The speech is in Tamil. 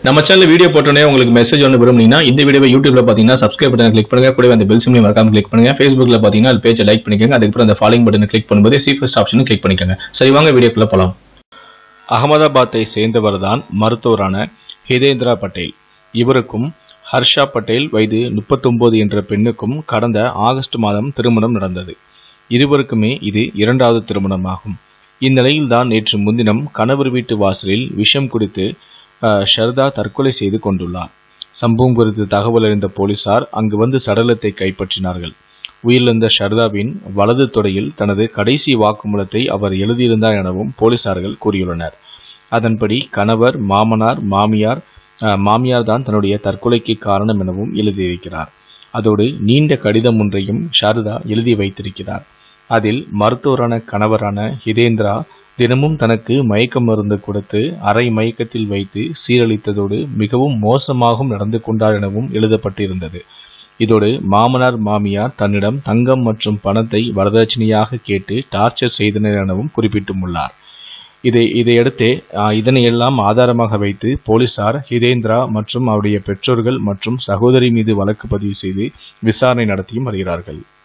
நம்ம சேனல் வீடியோ போட்டோன்னே உங்களுக்கு மெசேஜ் ஒன்று விரும்புனீங்கன்னா இந்த வீடியோவை யூடியூப்ல பார்த்தீங்கன்னா சப்ஸ்கிரைப் பட்டன் கிளிக் பண்ணுங்க கூடவே அந்த பெல் சிம்லையும் மறக்காம கிளிக் பண்ணுங்க ஃபேஸ்புக்ல பார்த்தீங்கன்னா அது பேஜை லைக் பண்ணிக்கோங்க அதுக்கப்புறம் அந்த ஃபாலோயிங் பட்டனை கிளிக் பண்ணும்போது சி ஃபர்ஸ்ட் ஆப்ஷனும் கிளிக் பண்ணிக்கோங்க சரி வாங்க வீடியோக்குள்ள போலாம் அகமதாபாத்தை சேர்ந்தவர் தான் மருத்துவரான ஹிதேந்திரா பட்டேல் இவருக்கும் ஹர்ஷா பட்டேல் வயது 39 என்ற பெண்ணுக்கும் கடந்த ஆகஸ்ட் மாதம் திருமணம் நடந்தது இருவருக்குமே இது இரண்டாவது திருமணமாகும் இந்நிலையில்தான் நேற்று முன்தினம் கணவர் வீட்டு வாசலில் விஷம் குடித்து அஹ், ஷர்தா தற்கொலை செய்து கொண்டுள்ளார் சம்பவம் குறித்து தகவல் அறிந்த போலீசார் அங்கு வந்து சடலத்தை கைப்பற்றினார்கள் உயிரிழந்த ஷர்தாவின் வலது தொடையில் தனது கடைசி வாக்குமூலத்தை அவர் எழுதியிருந்தார் எனவும் போலீசார்கள் கூறியுள்ளனர் அதன்படி கணவர் மாமனார் மாமியார் அஹ், மாமியார் தான் தன்னுடைய தற்கொலைக்கு காரணம் எனவும் எழுதியிருக்கிறார் அதோடு நீண்ட கடிதம் ஒன்றையும் ஷாரதா எழுதி வைத்திருக்கிறார் அதில் மருத்துவரான கணவரான ஹிதேந்திரா தினமும் தனக்கு மயக்க மருந்து கொடுத்து அரை மயக்கத்தில் வைத்து சீரழித்ததோடு மிகவும் மோசமாகவும் நடந்து கொண்டார் எனவும் எழுதப்பட்டிருந்தது இதோடு மாமனார் மாமியார் தன்னிடம் தங்கம் மற்றும் பணத்தை வரதட்சணையாக கேட்டு டார்ச்சர் செய்தனர் எனவும் குறிப்பிட்டுள்ளார் இதை இதையடுத்து ஆஹ், இதனையெல்லாம் ஆதாரமாக வைத்து போலீசார் ஹிதேந்திரா மற்றும் அவருடைய பெற்றோர்கள் மற்றும் சகோதரி மீது வழக்கு பதிவு செய்து விசாரணை நடத்தியும் வருகிறார்கள்